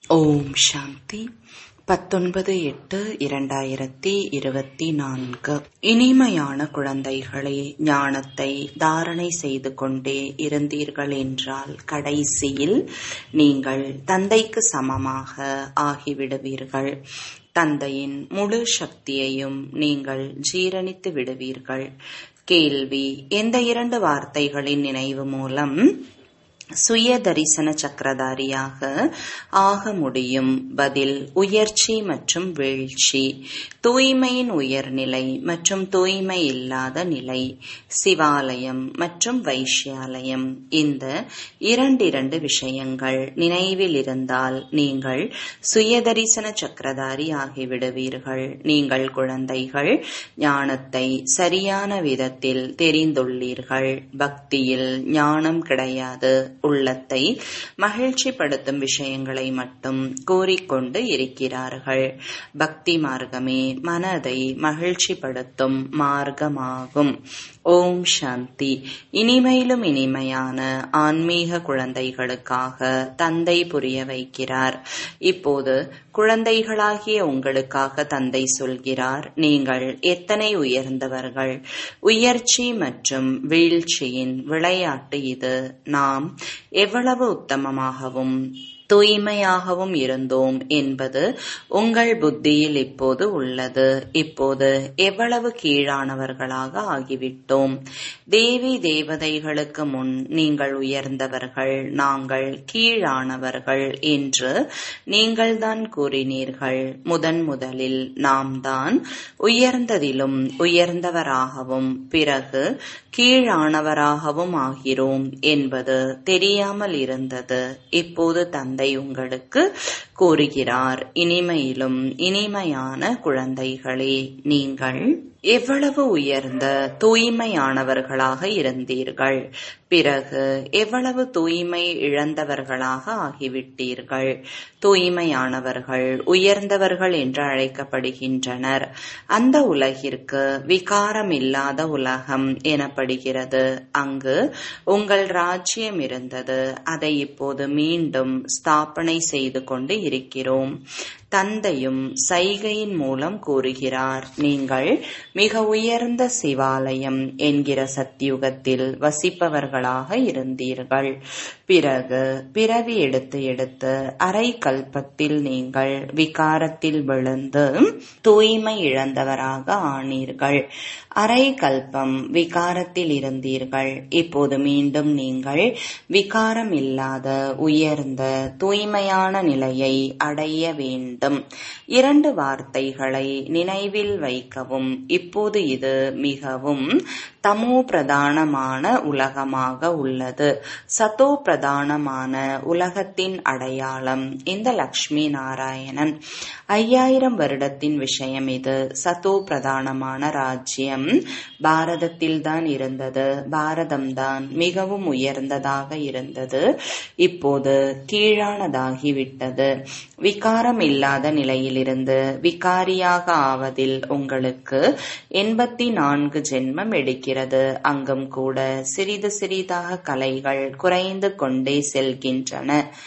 ஓம் சாந்தி பத்தொன்பது எட்டு இரண்டாயிரத்தி இருபத்தி நான்கு இனிமையான குழந்தைகளே ஞானத்தை தாரணை செய்து கொண்டே இருந்தீர்கள் என்றால் கடைசியில் நீங்கள் தந்தைக்கு சமமாக ஆகிவிடுவீர்கள் தந்தையின் முழு சக்தியையும் நீங்கள் ஜீரணித்து விடுவீர்கள் கேள்வி எந்த இரண்டு வார்த்தைகளின் நினைவு மூலம் சுய தரிசன சக்கரதாரியாக ஆக முடியும் பதில் உயர்ச்சி மற்றும் வீழ்ச்சி தூய்மையின் உயர்நிலை மற்றும் தூய்மை இல்லாத நிலை சிவாலயம் மற்றும் வைஷ்யாலயம் இந்த இரண்டிரண்டு விஷயங்கள் நினைவில் இருந்தால் நீங்கள் சுயதரிசன சக்கரதாரி ஆகிவிடுவீர்கள் நீங்கள் குழந்தைகள் ஞானத்தை சரியான விதத்தில் தெரிந்துள்ளீர்கள் பக்தியில் ஞானம் கிடையாது உள்ளத்தை மகிழ்ச்சிப்படுத்தும் விஷயங்களை மட்டும் கூறிக்கொண்டு இருக்கிறார்கள் பக்தி மார்க்கமே மனதை மகிழ்ச்சிப்படுத்தும் மார்க்கமாகும் ஓம் சாந்தி இனிமையிலும் இனிமையான ஆன்மீக குழந்தைகளுக்காக தந்தை புரிய வைக்கிறார் இப்போது குழந்தைகளாகிய உங்களுக்காக தந்தை சொல்கிறார் நீங்கள் எத்தனை உயர்ந்தவர்கள் உயர்ச்சி மற்றும் வீழ்ச்சியின் விளையாட்டு இது நாம் எவ்வளவு உத்தமமாகவும் தூய்மையாகவும் இருந்தோம் என்பது உங்கள் புத்தியில் இப்போது உள்ளது இப்போது எவ்வளவு கீழானவர்களாக ஆகிவிட்டோம் தேவி தேவதைகளுக்கு முன் நீங்கள் உயர்ந்தவர்கள் நாங்கள் கீழானவர்கள் என்று நீங்கள்தான் கூறினீர்கள் முதன் முதலில் நாம் தான் உயர்ந்ததிலும் உயர்ந்தவராகவும் பிறகு கீழானவராகவும் ஆகிறோம் என்பது தெரியாமல் இருந்தது இப்போது தந்தை உங்களுக்கு கூறுகிறார் இனிமையிலும் இனிமையான குழந்தைகளே நீங்கள் எவ்வளவு உயர்ந்த தூய்மையானவர்களாக இருந்தீர்கள் பிறகு எவ்வளவு தூய்மை இழந்தவர்களாக ஆகிவிட்டீர்கள் தூய்மையானவர்கள் உயர்ந்தவர்கள் என்று அழைக்கப்படுகின்றனர் அந்த உலகிற்கு விகாரம் இல்லாத உலகம் எனப்படுகிறது அங்கு உங்கள் ராஜ்யம் இருந்தது அதை இப்போது மீண்டும் ஸ்தாபனை செய்து கொண்டு இருக்கிறோம் தந்தையும் சைகையின் மூலம் கூறுகிறார் நீங்கள் மிக உயர்ந்த சிவாலயம் என்கிற சத்தியுகத்தில் வசிப்பவர்களாக இருந்தீர்கள் பிறகு பிறவி எடுத்து எடுத்து அரை கல்பத்தில் நீங்கள் விகாரத்தில் விழுந்து தூய்மை இழந்தவராக ஆனீர்கள் அரை கல்பம் விகாரத்தில் இருந்தீர்கள் இப்போது மீண்டும் நீங்கள் விகாரம் இல்லாத உயர்ந்த தூய்மையான நிலையை அடைய வேண்டும் இரண்டு வார்த்தைகளை நினைவில் வைக்கவும் இப்போது இது மிகவும் தமோ பிரதானமான உலகமாக உள்ளது சதோ பிரதானமான உலகத்தின் அடையாளம் இந்த லக்ஷ்மி நாராயணன் ஐயாயிரம் வருடத்தின் விஷயம் இது சதோ பிரதானமான ராஜ்யம் பாரதத்தில் தான் இருந்தது பாரதம்தான் மிகவும் உயர்ந்ததாக இருந்தது இப்போது கீழானதாகிவிட்டது விகாரம் இல்லாத நிலையிலிருந்து விகாரியாக ஆவதில் உங்களுக்கு எண்பத்தி நான்கு ஜென்மம் எடுக்கிறது அங்கும் கூட சிறிது சிறிதாக கலைகள் குறைந்து கொண்டே செல்கின்றன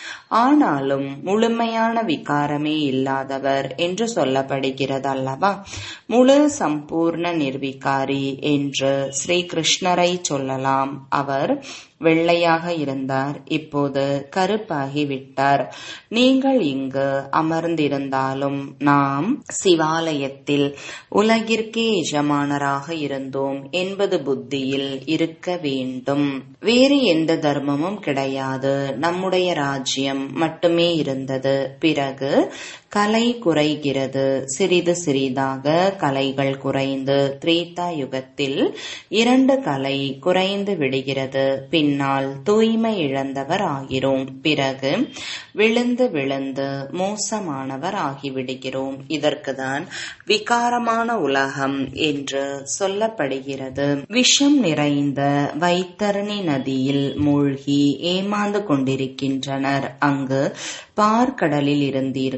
ஆனாலும் முழுமையான விகாரமே இல்லாதவர் என்று சொல்லப்படுகிறது அல்லவா முழு சம்பூர்ண நிர்விகாரி என்று ஸ்ரீ கிருஷ்ணரை சொல்லலாம் அவர் வெள்ளையாக இருந்தார் இப்போது கருப்பாகிவிட்டார் நீங்கள் இங்கு அமர்ந்திருந்தாலும் நாம் சிவாலயத்தில் உலகிற்கே எஜமானராக இருந்தோம் என்பது புத்தியில் இருக்க வேண்டும் வேறு எந்த தர்மமும் கிடையாது நம்முடைய ராஜ்யம் மட்டுமே இருந்தது பிறகு கலை குறைகிறது சிறிது சிறிதாக கலைகள் குறைந்து திரேதா யுகத்தில் இரண்டு கலை குறைந்து விடுகிறது பின்னால் தூய்மை இழந்தவர் ஆகிறோம் பிறகு விழுந்து விழுந்து மோசமானவர் ஆகிவிடுகிறோம் இதற்குதான் விகாரமான உலகம் என்று சொல்லப்படுகிறது விஷம் நிறைந்த வைத்தரணி நதியில் மூழ்கி ஏமாந்து கொண்டிருக்கின்றனர் அங்கு பார்க்கடலில் இருந்தீர்கள்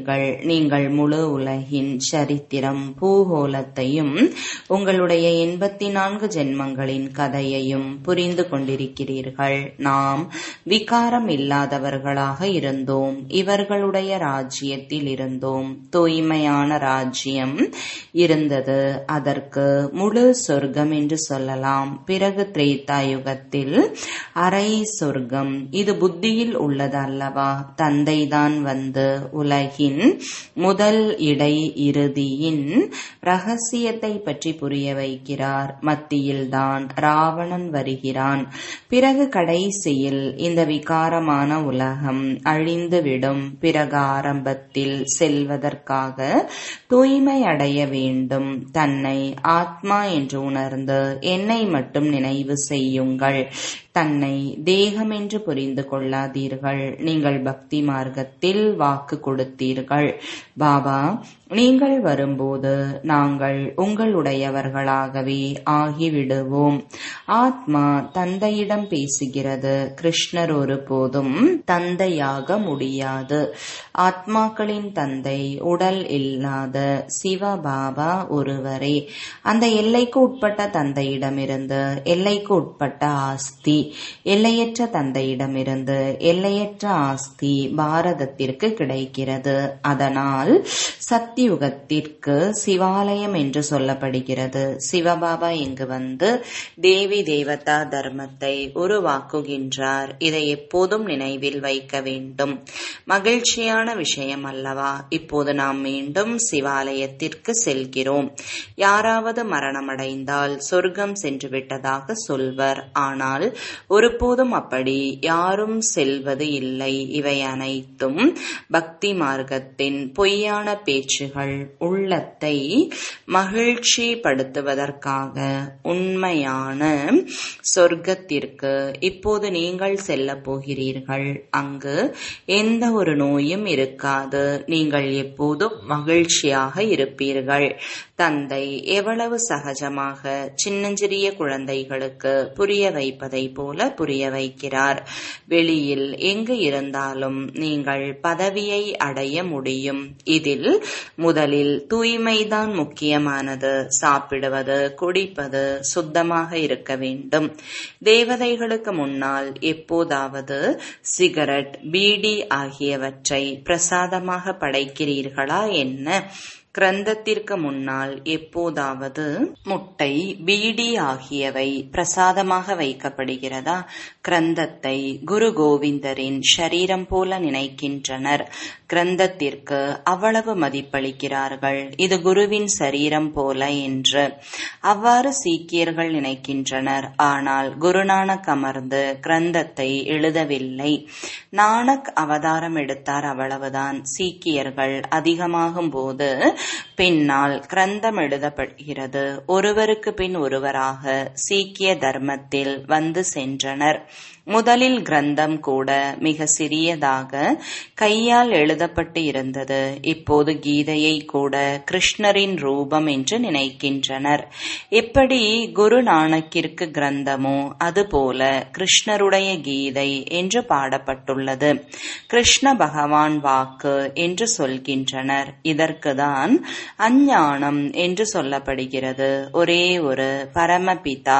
நீங்கள் முழு உலகின் சரித்திரம் பூகோளத்தையும் உங்களுடைய எண்பத்தி நான்கு ஜென்மங்களின் கதையையும் புரிந்து கொண்டிருக்கிறீர்கள் நாம் விகாரம் இல்லாதவர்களாக இருந்தோம் இவர்களுடைய ராஜ்யத்தில் இருந்தோம் தூய்மையான ராஜ்யம் இருந்தது அதற்கு முழு சொர்க்கம் என்று சொல்லலாம் பிறகு திரேதா யுகத்தில் அரை சொர்க்கம் இது புத்தியில் உள்ளது அல்லவா தந்தைதான் வந்து உலகின் முதல் இடை இறுதியின் ரகசியத்தை பற்றி புரிய வைக்கிறார் மத்தியில்தான் ராவணன் வருகிறான் பிறகு கடைசியில் இந்த விகாரமான உலகம் அழிந்துவிடும் பிறகு ஆரம்பத்தில் செல்வதற்காக தூய்மை அடைய வேண்டும் தன்னை ஆத்மா என்று உணர்ந்து என்னை மட்டும் நினைவு செய்யுங்கள் தன்னை தேகம் என்று புரிந்து கொள்ளாதீர்கள் நீங்கள் பக்தி மார்க்கத்தில் வாக்கு கொடுத்தீர்கள் பாபா நீங்கள் வரும்போது நாங்கள் உங்களுடையவர்களாகவே ஆகிவிடுவோம் ஆத்மா தந்தையிடம் பேசுகிறது கிருஷ்ணர் ஒருபோதும் தந்தையாக முடியாது ஆத்மாக்களின் தந்தை உடல் இல்லாத சிவ பாபா ஒருவரே அந்த எல்லைக்கு உட்பட்ட தந்தையிடமிருந்து எல்லைக்கு உட்பட்ட ஆஸ்தி எல்லையற்ற தந்தையிடமிருந்து எல்லையற்ற ஆஸ்தி பாரதத்திற்கு கிடைக்கிறது அதனால் சத்தியுகத்திற்கு சிவாலயம் என்று சொல்லப்படுகிறது சிவபாபா இங்கு வந்து தேவி தேவதா தர்மத்தை உருவாக்குகின்றார் இதை எப்போதும் நினைவில் வைக்க வேண்டும் மகிழ்ச்சியான விஷயம் அல்லவா இப்போது நாம் மீண்டும் சிவாலயத்திற்கு செல்கிறோம் யாராவது மரணமடைந்தால் சொர்க்கம் சென்று விட்டதாக சொல்வர் ஆனால் ஒருபோதும் அப்படி யாரும் செல்வது இல்லை இவை அனைத்தும் பக்தி மார்க்கத்தின் பொய்யான பேச்சுகள் உள்ளத்தை மகிழ்ச்சி படுத்துவதற்காக உண்மையான சொர்க்கத்திற்கு இப்போது நீங்கள் செல்ல போகிறீர்கள் அங்கு எந்த ஒரு நோயும் இருக்காது நீங்கள் எப்போதும் மகிழ்ச்சியாக இருப்பீர்கள் தந்தை எவ்வளவு சகஜமாக சின்னஞ்சிறிய குழந்தைகளுக்கு புரிய வைப்பதை போல புரிய வைக்கிறார் வெளியில் எங்கு இருந்தாலும் நீங்கள் பதவியை அடைய முடியும் இதில் முதலில் தூய்மைதான் முக்கியமானது சாப்பிடுவது குடிப்பது சுத்தமாக இருக்க வேண்டும் தேவதைகளுக்கு முன்னால் எப்போதாவது சிகரெட் பீடி ஆகியவற்றை பிரசாதமாக படைக்கிறீர்களா என்ன கிரந்தத்திற்கு முன்னால் எப்போதாவது முட்டை பீடி ஆகியவை பிரசாதமாக வைக்கப்படுகிறதா கிரந்தத்தை குரு கோவிந்தரின் ஷரீரம் போல நினைக்கின்றனர் கிரந்தத்திற்கு அவ்வளவு மதிப்பளிக்கிறார்கள் இது குருவின் சரீரம் போல என்று அவ்வாறு சீக்கியர்கள் நினைக்கின்றனர் ஆனால் குருநானக் அமர்ந்து கிரந்தத்தை எழுதவில்லை நானக் அவதாரம் எடுத்தார் அவ்வளவுதான் சீக்கியர்கள் அதிகமாகும் போது பின்னால் கிரந்தம் எழுதப்படுகிறது ஒருவருக்கு பின் ஒருவராக சீக்கிய தர்மத்தில் வந்து சென்றனர் முதலில் கிரந்தம் கூட மிக சிறியதாக கையால் எழுதப்பட்டு இருந்தது இப்போது கீதையை கூட கிருஷ்ணரின் ரூபம் என்று நினைக்கின்றனர் எப்படி குரு நானக்கிற்கு கிரந்தமோ அதுபோல கிருஷ்ணருடைய கீதை என்று பாடப்பட்டுள்ளது கிருஷ்ண பகவான் வாக்கு என்று சொல்கின்றனர் இதற்குதான் அஞ்ஞானம் என்று சொல்லப்படுகிறது ஒரே ஒரு பரமபிதா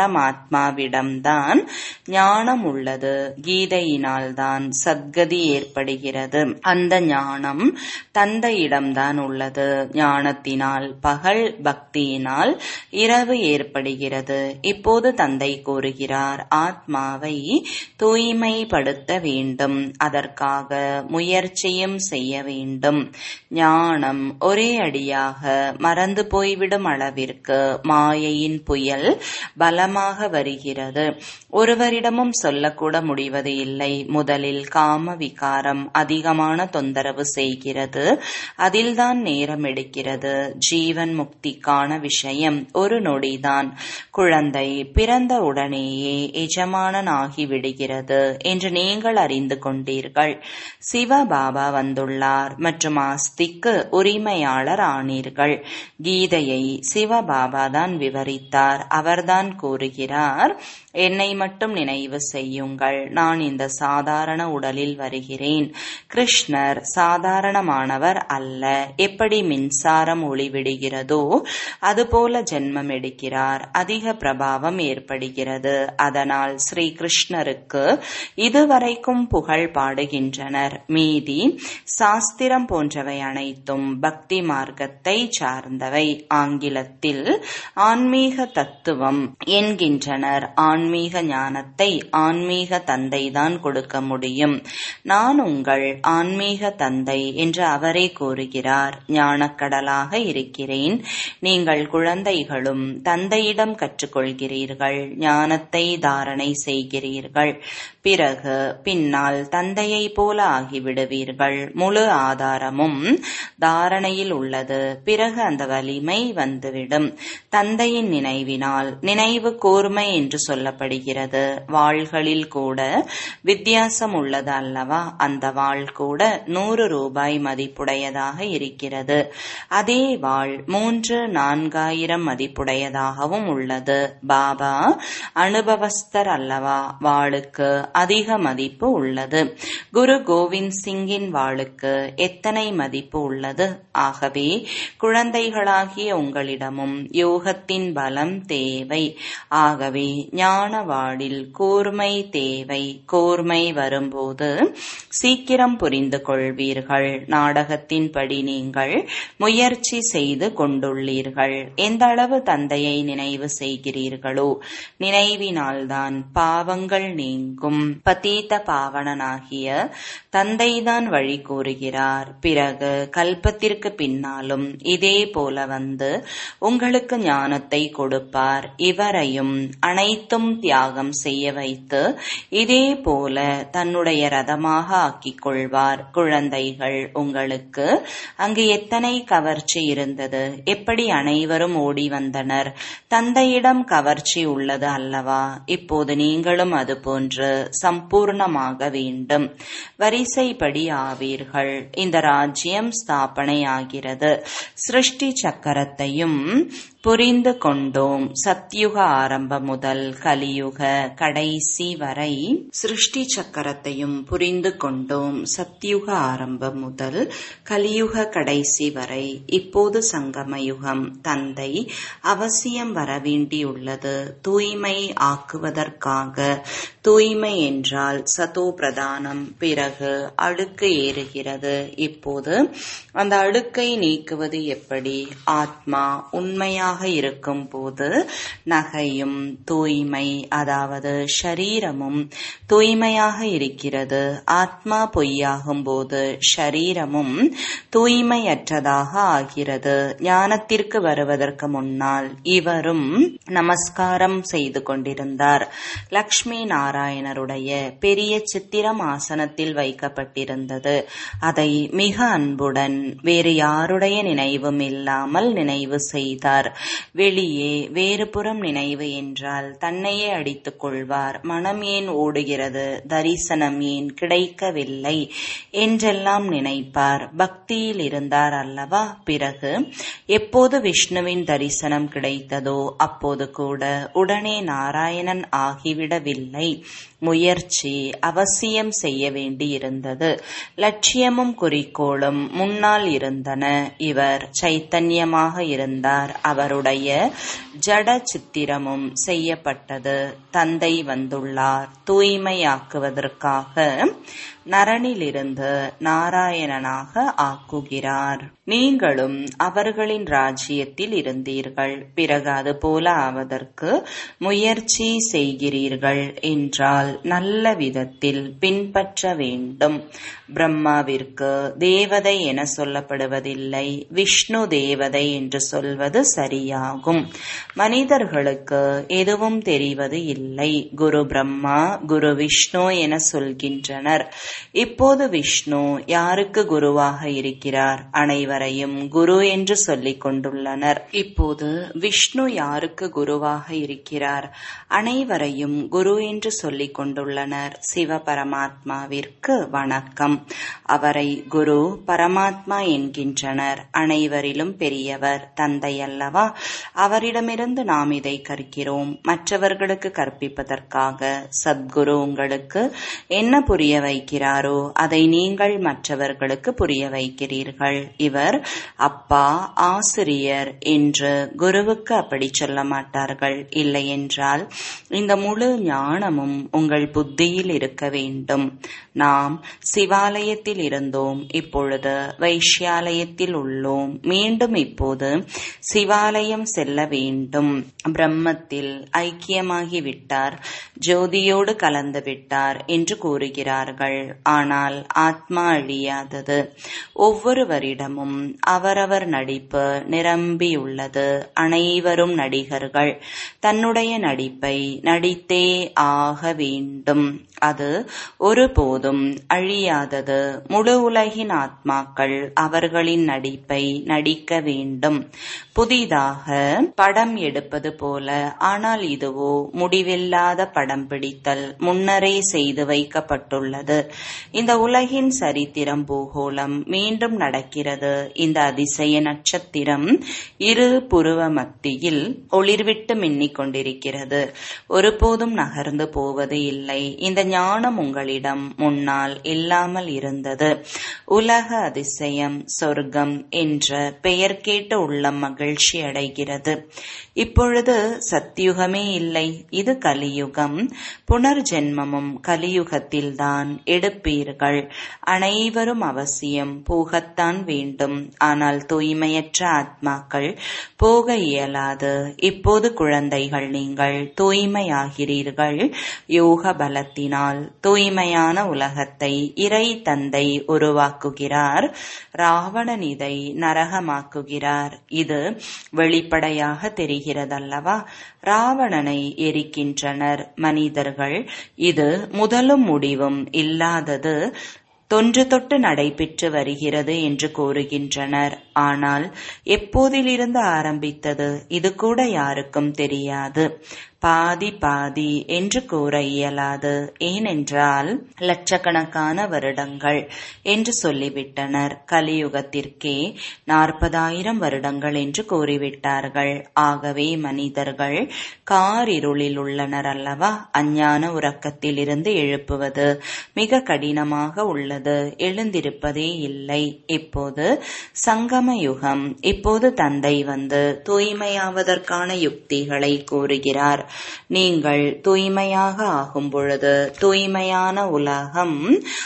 பரமாத்மாவிடம்தான் ஞானம் உள்ளது கீதையினால்தான் சத்கதி ஏற்படுகிறது அந்த ஞானம் தந்தையிடம்தான் உள்ளது ஞானத்தினால் பகல் பக்தியினால் இரவு ஏற்படுகிறது இப்போது தந்தை கூறுகிறார் ஆத்மாவை தூய்மைப்படுத்த வேண்டும் அதற்காக முயற்சியும் செய்ய வேண்டும் ஞானம் ஒரே அடியாக மறந்து போய்விடும் அளவிற்கு மாயையின் புயல் பலமாக வருகிறது ஒருவரிடமும் சொல்லக்கூட முடிவது இல்லை முதலில் காம விகாரம் அதிகமான தொந்தரவு செய்கிறது அதில்தான் நேரம் எடுக்கிறது ஜீவன் முக்திக்கான விஷயம் ஒரு நொடிதான் குழந்தை பிறந்த உடனேயே எஜமானன் ஆகிவிடுகிறது என்று நீங்கள் அறிந்து கொண்டீர்கள் சிவபாபா வந்துள்ளார் மற்றும் ஆஸ்திக்கு உரிமையாளர் ஆனீர்கள் கீதையை சிவபாபா தான் விவரித்தார் அவர்தான் கூறுகிறார் என்னை மட்டும் நினைவு செய்யுங்கள் நான் இந்த சாதாரண உடலில் வருகிறேன் கிருஷ்ணர் சாதாரணமானவர் அல்ல எப்படி மின்சாரம் ஒளிவிடுகிறதோ அதுபோல ஜென்மம் எடுக்கிறார் அதிக பிரபாவம் ஏற்படுகிறது அதனால் ஸ்ரீ கிருஷ்ணருக்கு இதுவரைக்கும் புகழ் பாடுகின்றனர் மீதி சாஸ்திரம் போன்றவை அனைத்தும் பக்தி மார்க்கத்தை சார்ந்தவை ஆங்கிலத்தில் ஆன்மீக தத்துவம் என்கின்றனர் ஆன்மீக ஞானத்தை ஆன்மீக தந்தைதான் கொடுக்க முடியும் நான் உங்கள் ஆன்மீக தந்தை என்று அவரே கூறுகிறார் ஞானக்கடலாக இருக்கிறேன் நீங்கள் குழந்தைகளும் தந்தையிடம் கற்றுக்கொள்கிறீர்கள் ஞானத்தை தாரணை செய்கிறீர்கள் பிறகு பின்னால் தந்தையை போல ஆகிவிடுவீர்கள் முழு ஆதாரமும் தாரணையில் உள்ளது பிறகு அந்த வலிமை வந்துவிடும் தந்தையின் நினைவினால் நினைவு கூர்மை என்று சொல்லப்படுகிறது வாள்களில் கூட வித்தியாசம் உள்ளது அல்லவா அந்த வாள் கூட நூறு ரூபாய் மதிப்புடையதாக இருக்கிறது அதே வாள் மூன்று நான்காயிரம் மதிப்புடையதாகவும் உள்ளது பாபா அனுபவஸ்தர் அல்லவா வாளுக்கு அதிக மதிப்பு உள்ளது குரு கோவிந்த் சிங்கின் வாளுக்கு எத்தனை மதிப்பு உள்ளது ஆகவே குழந்தைகளாகிய உங்களிடமும் யோகத்தின் பலம் தேவை ஆகவே ஞான வாழில் கூர்மை தேவை கூர்மை வரும்போது சீக்கிரம் புரிந்து கொள்வீர்கள் நாடகத்தின்படி நீங்கள் முயற்சி செய்து கொண்டுள்ளீர்கள் எந்த அளவு தந்தையை நினைவு செய்கிறீர்களோ நினைவினால்தான் பாவங்கள் நீங்கும் பதீத பாவனனாகிய தந்தைதான் வழி கூறுகிறார் பிறகு கல்பத்திற்கு பின்னாலும் இதே போல வந்து உங்களுக்கு ஞானத்தை கொடுப்பார் இவரையும் அனைத்தும் தியாகம் செய்ய வைத்து இதே போல தன்னுடைய ரதமாக ஆக்கிக் கொள்வார் குழந்தைகள் உங்களுக்கு அங்கு எத்தனை கவர்ச்சி இருந்தது எப்படி அனைவரும் ஓடி வந்தனர் தந்தையிடம் கவர்ச்சி உள்ளது அல்லவா இப்போது நீங்களும் அது போன்று சம்பூர்ணமாக வேண்டும் வரிசைப்படி ஆவீர்கள் இந்த ராஜ்யம் ஸ்தாபனை ஆகிறது சிருஷ்டி சக்கரத்தையும் புரிந்து கொண்டோம் சத்யுக ஆரம்பம் முதல் கலியுக கடைசி வரை சிருஷ்டி சக்கரத்தையும் புரிந்து கொண்டோம் சத்யுக ஆரம்பம் முதல் கலியுக கடைசி வரை இப்போது சங்கம யுகம் தந்தை அவசியம் வரவேண்டியுள்ளது தூய்மை ஆக்குவதற்காக தூய்மை என்றால் சதோ பிரதானம் பிறகு அழுக்கு ஏறுகிறது இப்போது அந்த அழுக்கை நீக்குவது எப்படி ஆத்மா உண்மையாக இருக்கும் போது நகையும் தூய்மை அதாவது ஷரீரமும் தூய்மையாக இருக்கிறது ஆத்மா பொய்யாகும் போது ஷரீரமும் தூய்மையற்றதாக ஆகிறது ஞானத்திற்கு வருவதற்கு முன்னால் இவரும் நமஸ்காரம் செய்து கொண்டிருந்தார் லக்ஷ்மி நாராயணருடைய பெரிய சித்திரம் ஆசனத்தில் வைக்கப்பட்டிருந்தது அதை மிக அன்புடன் வேறு யாருடைய நினைவும் இல்லாமல் நினைவு செய்தார் வெளியே வேறு புறம் நினைவு என்றால் தன்னையே அடித்துக் கொள்வார் மனம் ஏன் ஓடுகிறது தரிசனம் ஏன் கிடைக்கவில்லை என்றெல்லாம் நினைப்பார் பக்தியில் இருந்தார் அல்லவா பிறகு எப்போது விஷ்ணுவின் தரிசனம் கிடைத்ததோ அப்போது கூட உடனே நாராயணன் ஆகிவிடவில்லை முயற்சி அவசியம் செய்ய வேண்டியிருந்தது லட்சியமும் குறிக்கோளும் முன்னால் இருந்தன இவர் சைத்தன்யமாக இருந்தார் அவருடைய ஜட சித்திரமும் செய்யப்பட்டது தந்தை வந்துள்ளார் தூய்மையாக்குவதற்காக நரனிலிருந்து நாராயணனாக ஆக்குகிறார் நீங்களும் அவர்களின் ராஜ்யத்தில் இருந்தீர்கள் பிறகு அது போல ஆவதற்கு முயற்சி செய்கிறீர்கள் என்றால் நல்ல விதத்தில் பின்பற்ற வேண்டும் பிரம்மாவிற்கு தேவதை என சொல்லப்படுவதில்லை விஷ்ணு தேவதை என்று சொல்வது சரியாகும் மனிதர்களுக்கு எதுவும் தெரிவது இல்லை குரு பிரம்மா குரு விஷ்ணு என சொல்கின்றனர் இப்போது விஷ்ணு யாருக்கு குருவாக இருக்கிறார் அனைவரையும் குரு என்று சொல்லிக் கொண்டுள்ளனர் இப்போது விஷ்ணு யாருக்கு குருவாக இருக்கிறார் அனைவரையும் குரு என்று சொல்லிக் கொண்டுள்ளனர் சிவ பரமாத்மாவிற்கு வணக்கம் அவரை குரு பரமாத்மா என்கின்றனர் அனைவரிலும் பெரியவர் தந்தை அல்லவா அவரிடமிருந்து நாம் இதை கற்கிறோம் மற்றவர்களுக்கு கற்பிப்பதற்காக சத்குரு உங்களுக்கு என்ன புரிய வைக்கிறாரோ அதை நீங்கள் மற்றவர்களுக்கு புரிய வைக்கிறீர்கள் இவர் அப்பா ஆசிரியர் என்று குருவுக்கு அப்படி சொல்ல மாட்டார்கள் இல்லை என்றால் இந்த முழு ஞானமும் உங்கள் புத்தியில் இருக்க வேண்டும் நாம் சிவாலயத்தில் இருந்தோம் இப்பொழுது வைஷ்யாலயத்தில் உள்ளோம் மீண்டும் இப்போது சிவாலயம் செல்ல வேண்டும் பிரம்மத்தில் ஐக்கியமாகி விட்டார் ஜோதியோடு கலந்து விட்டார் என்று கூறுகிறார்கள் ஆனால் ஆத்மா அழியாதது ஒவ்வொருவரிடமும் அவரவர் நடிப்பு நிரம்பியுள்ளது அனைவரும் நடிகர்கள் தன்னுடைய நடிப்பை நடித்தே ஆக வேண்டும் அது ஒருபோதும் அழியாதது முழு உலகின் ஆத்மாக்கள் அவர்களின் நடிப்பை நடிக்க வேண்டும் புதிதாக படம் எடுப்பது போல ஆனால் இதுவோ முடிவில்லாத படம் பிடித்தல் முன்னரே செய்து வைக்கப்பட்டுள்ளது இந்த உலகின் சரித்திரம் பூகோளம் மீண்டும் நடக்கிறது இந்த அதிசய நட்சத்திரம் இரு புருவ மத்தியில் ஒளிர்விட்டு மின்னிக் கொண்டிருக்கிறது ஒருபோதும் நகர்ந்து போவது இல்லை இந்த ஞானம் உங்களிடம் முன்னால் இல்லாமல் இருந்தது உலக அதிசயம் சொர்க்கம் என்ற பெயர் கேட்ட உள்ளம் மகிழ்ச்சி அடைகிறது இப்பொழுது சத்தியுகமே இல்லை இது கலியுகம் புனர்ஜென்மமும் கலியுகத்தில்தான் எடுப்பீர்கள் அனைவரும் அவசியம் போகத்தான் வேண்டும் ஆனால் தூய்மையற்ற ஆத்மாக்கள் போக இயலாது இப்போது குழந்தைகள் நீங்கள் தூய்மையாகிறீர்கள் யோக பலத்தினால் தூய்மையான உலகத்தை இறை தந்தை உருவாக்குகிறார் ராவணன் இதை நரகமாக்குகிறார் இது வெளிப்படையாக தெரிகிறதல்லவா ராவணனை எரிக்கின்றனர் மனிதர்கள் இது முதலும் முடிவும் இல்லாதது தொன்று தொட்டு நடைபெற்று வருகிறது என்று கூறுகின்றனர் ஆனால் எப்போதிலிருந்து ஆரம்பித்தது இது கூட யாருக்கும் தெரியாது பாதி பாதி என்று கூற இயலாது ஏனென்றால் லட்சக்கணக்கான வருடங்கள் என்று சொல்லிவிட்டனர் கலியுகத்திற்கே நாற்பதாயிரம் வருடங்கள் என்று கூறிவிட்டார்கள் ஆகவே மனிதர்கள் காரிருளில் உள்ளனர் அல்லவா அஞ்ஞான உறக்கத்தில் இருந்து எழுப்புவது மிக கடினமாக உள்ளது எழுந்திருப்பதே இல்லை இப்போது சங்கம யுகம் இப்போது தந்தை வந்து தூய்மையாவதற்கான யுக்திகளை கூறுகிறார் நீங்கள் தூய்மையாக ஆகும் பொழுது தூய்மையான உலகம்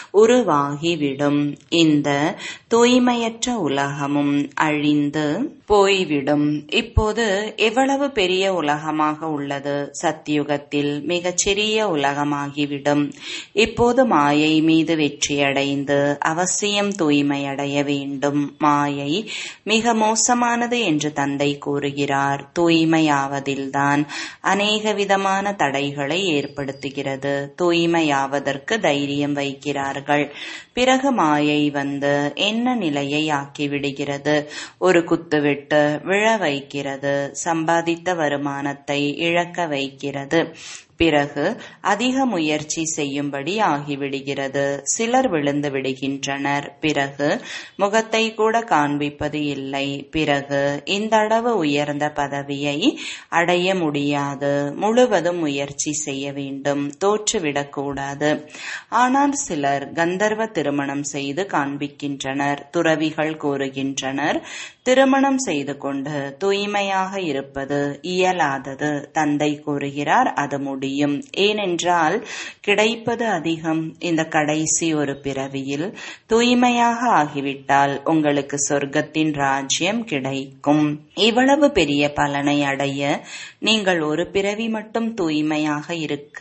உருவாகிவிடும் இந்த தூய்மையற்ற உலகமும் அழிந்து போய்விடும் இப்போது எவ்வளவு பெரிய உலகமாக உள்ளது சத்தியுகத்தில் மிகச்சிறிய உலகமாகிவிடும் இப்போது மாயை மீது வெற்றியடைந்து அவசியம் தூய்மையடைய வேண்டும் மாயை மிக மோசமானது என்று தந்தை கூறுகிறார் தூய்மையாவதில்தான் அநேக விதமான தடைகளை ஏற்படுத்துகிறது தூய்மையாவதற்கு தைரியம் வைக்கிறார்கள் பிறகு மாயை வந்து என்ன நிலையை ஆக்கிவிடுகிறது ஒரு குத்துவிட்டு விழ வைக்கிறது சம்பாதித்த வருமானத்தை இழக்க வைக்கிறது பிறகு அதிக முயற்சி செய்யும்படி ஆகிவிடுகிறது சிலர் விழுந்து விடுகின்றனர் பிறகு முகத்தை கூட காண்பிப்பது இல்லை பிறகு இந்த அளவு உயர்ந்த பதவியை அடைய முடியாது முழுவதும் முயற்சி செய்ய வேண்டும் தோற்றுவிடக்கூடாது ஆனால் சிலர் கந்தர்வ திருமணம் செய்து காண்பிக்கின்றனர் துறவிகள் கூறுகின்றனர் திருமணம் செய்து கொண்டு தூய்மையாக இருப்பது இயலாதது தந்தை கூறுகிறார் அது முடியும் ஏனென்றால் கிடைப்பது அதிகம் இந்த கடைசி ஒரு பிறவியில் தூய்மையாக ஆகிவிட்டால் உங்களுக்கு சொர்க்கத்தின் ராஜ்யம் கிடைக்கும் இவ்வளவு பெரிய பலனை அடைய நீங்கள் ஒரு பிறவி மட்டும் தூய்மையாக இருக்க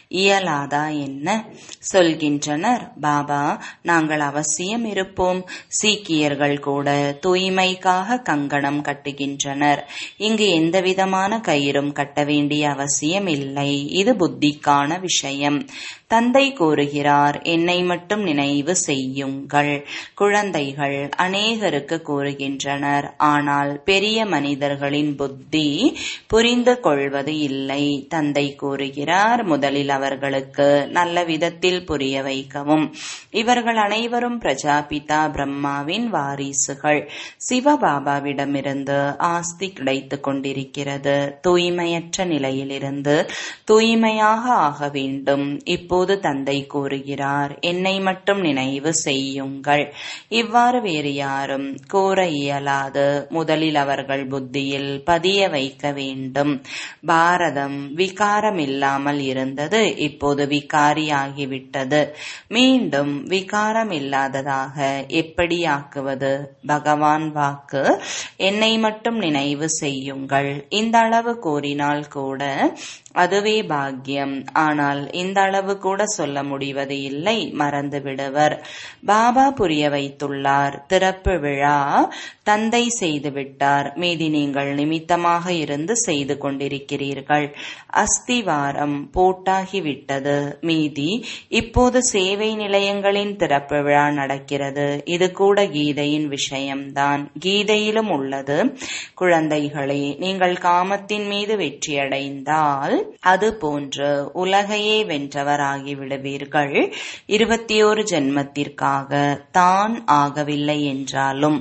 இயலாதா என்ன சொல்கின்றனர் பாபா நாங்கள் அவசியம் இருப்போம் சீக்கியர்கள் கூட தூய்மைக்காக கங்கணம் கட்டுகின்றனர் இங்கு எந்தவிதமான கயிறும் கட்ட வேண்டிய அவசியம் இல்லை இது புத்திக்கான விஷயம் தந்தை கூறுகிறார் என்னை மட்டும் நினைவு செய்யுங்கள் குழந்தைகள் அநேகருக்கு கூறுகின்றனர் ஆனால் பெரிய மனிதர்களின் புத்தி புரிந்து கொள்வது இல்லை தந்தை கூறுகிறார் முதலில் அவர்களுக்கு நல்ல விதத்தில் புரிய வைக்கவும் இவர்கள் அனைவரும் பிரஜாபிதா பிரம்மாவின் வாரிசுகள் சிவபாபாவிடமிருந்து ஆஸ்தி கிடைத்துக் கொண்டிருக்கிறது தூய்மையற்ற நிலையிலிருந்து தூய்மையாக ஆக வேண்டும் இப்போது தந்தை கூறுகிறார் என்னை மட்டும் நினைவு செய்யுங்கள் இவ்வாறு வேறு யாரும் கூற இயலாது முதலில் அவர்கள் புத்தியில் பதிய வைக்க வேண்டும் பாரதம் விகாரம் இல்லாமல் இருந்தது இப்போது விகாரியாகிவிட்டது மீண்டும் விகாரம் இல்லாததாக எப்படி ஆக்குவது பகவான் வாக்கு என்னை மட்டும் நினைவு செய்யுங்கள் இந்த அளவு கூறினால் கூட அதுவே பாக்கியம் ஆனால் இந்த அளவு கூட சொல்ல முடிவது இல்லை மறந்து விடுவர் பாபா புரிய வைத்துள்ளார் திறப்பு விழா தந்தை செய்துவிட்டார் மீதி நீங்கள் நிமித்தமாக இருந்து செய்து கொண்டிருக்கிறீர்கள் அஸ்திவாரம் போட்டாகிவிட்டது மீதி இப்போது சேவை நிலையங்களின் திறப்பு விழா நடக்கிறது இது கூட கீதையின் விஷயம்தான் கீதையிலும் உள்ளது குழந்தைகளே நீங்கள் காமத்தின் மீது வெற்றியடைந்தால் அது போன்று உலகையே வென்றவராகி விடுவீர்கள் இருபத்தி ஒரு ஜென்மத்திற்காக தான் ஆகவில்லை என்றாலும்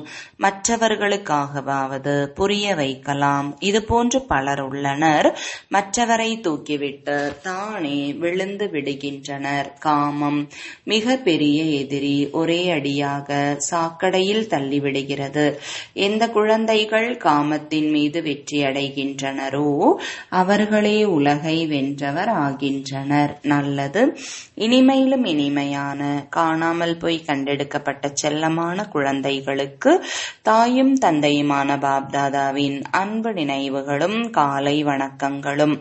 மற்றவர்களுக்காகவாவது புரிய வைக்கலாம் இது போன்று பலர் உள்ளனர் மற்றவரை தூக்கிவிட்டு தானே விழுந்து விடுகின்றனர் காமம் மிக பெரிய எதிரி ஒரே அடியாக சாக்கடையில் தள்ளிவிடுகிறது எந்த குழந்தைகள் காமத்தின் மீது வெற்றி அடைகின்றனரோ அவர்களே உலகை வென்றவர் ஆகின்றனர் நல்லது இனிமையிலும் இனிமையான காணாமல் போய் கண்டெடுக்கப்பட்ட செல்லமான குழந்தைகளுக்கு தாயும் தந்தையுமான பாப்தாதாவின் அன்பு நினைவுகளும் காலை வணக்கங்களும்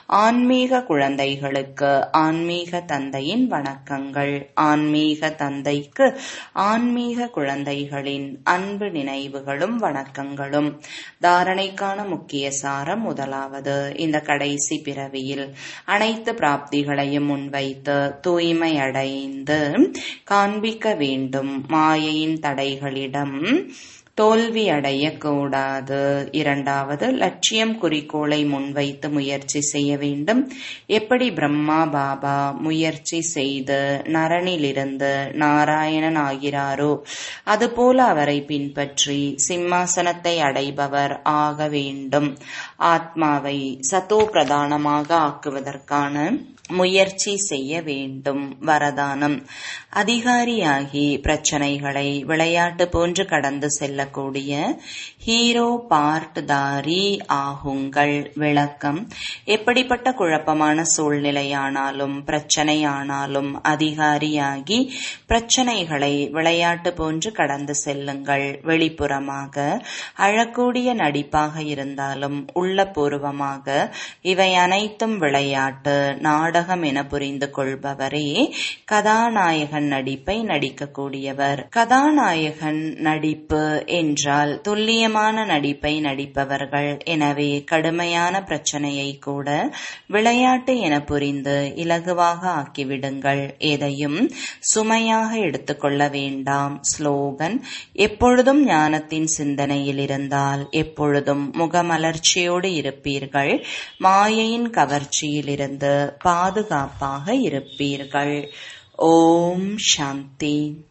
ஆன்மீக குழந்தைகளுக்கு ஆன்மீக தந்தையின் வணக்கங்கள் ஆன்மீக தந்தைக்கு ஆன்மீக குழந்தைகளின் அன்பு நினைவுகளும் வணக்கங்களும் தாரணைக்கான முக்கிய சாரம் முதலாவது இந்த கடைசி பிறவியில் அனைத்து பிராப்திகளையும் முன்வைத்து தூய்மை அடைந்து காண்பிக்க வேண்டும் மாயையின் தடைகளிடம் தோல்வி அடையக்கூடாது இரண்டாவது லட்சியம் குறிக்கோளை முன்வைத்து முயற்சி செய்ய வேண்டும் எப்படி பிரம்மா பாபா முயற்சி செய்து நரனிலிருந்து நாராயணன் ஆகிறாரோ அதுபோல அவரை பின்பற்றி சிம்மாசனத்தை அடைபவர் ஆக வேண்டும் ஆத்மாவை சத்தோ பிரதானமாக ஆக்குவதற்கான முயற்சி செய்ய வேண்டும் வரதானம் அதிகாரியாகி பிரச்சனைகளை விளையாட்டு போன்று கடந்து செல்லக்கூடிய ஹீரோ பார்ட்தாரி ஆகுங்கள் விளக்கம் எப்படிப்பட்ட குழப்பமான சூழ்நிலையானாலும் பிரச்சனையானாலும் அதிகாரியாகி பிரச்சனைகளை விளையாட்டு போன்று கடந்து செல்லுங்கள் வெளிப்புறமாக அழக்கூடிய நடிப்பாக இருந்தாலும் உள்ளபூர்வமாக இவை அனைத்தும் விளையாட்டு நாடகம் என புரிந்து கொள்பவரே கதாநாயகன் நடிப்பை நடிக்கக்கூடியவர் கதாநாயகன் நடிப்பு என்றால் துல்லியமான நடிப்பை நடிப்பவர்கள் எனவே கடுமையான பிரச்சனையை கூட விளையாட்டு என புரிந்து இலகுவாக ஆக்கிவிடுங்கள் எதையும் சுமையாக எடுத்துக்கொள்ள வேண்டாம் ஸ்லோகன் எப்பொழுதும் ஞானத்தின் சிந்தனையில் இருந்தால் எப்பொழுதும் முகமலர்ச்சியோடு இருப்பீர்கள் மாயையின் கவர்ச்சியிலிருந்து பாதுகாப்பாக இருப்பீர்கள் ஓம் சாந்தி